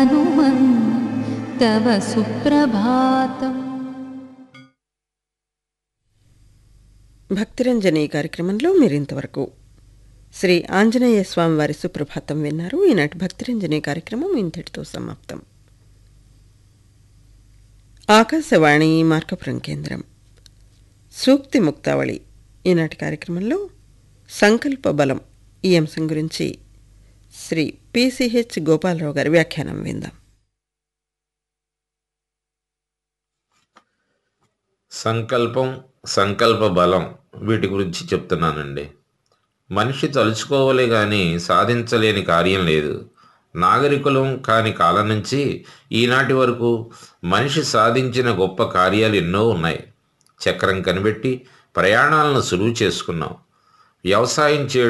हनुमन् तव सुप्रभातम् భక్తిరంజని కార్యక్రమంలో మీరు ఇంతవరకు శ్రీ ఆంజనేయ స్వామి వారి సుప్రభాతం విన్నారు ఈనాటి భక్తిరంజని కార్యక్రమం ఇంతటితో సమాప్తం ఆకాశవాణి మార్కపురం కేంద్రం సూక్తి ముక్తావళి ఈనాటి కార్యక్రమంలో సంకల్ప బలం ఈ అంశం గురించి శ్రీ పిసిహెచ్ గోపాలరావు గారి వ్యాఖ్యానం విందాం సంకల్పం సంకల్ప బలం వీటి గురించి చెప్తున్నానండి మనిషి తలుచుకోవలే కానీ సాధించలేని కార్యం లేదు నాగరికులం కాని కాలం నుంచి ఈనాటి వరకు మనిషి సాధించిన గొప్ప కార్యాలు ఎన్నో ఉన్నాయి చక్రం కనిపెట్టి ప్రయాణాలను సులువు చేసుకున్నాం వ్యవసాయం చేయడం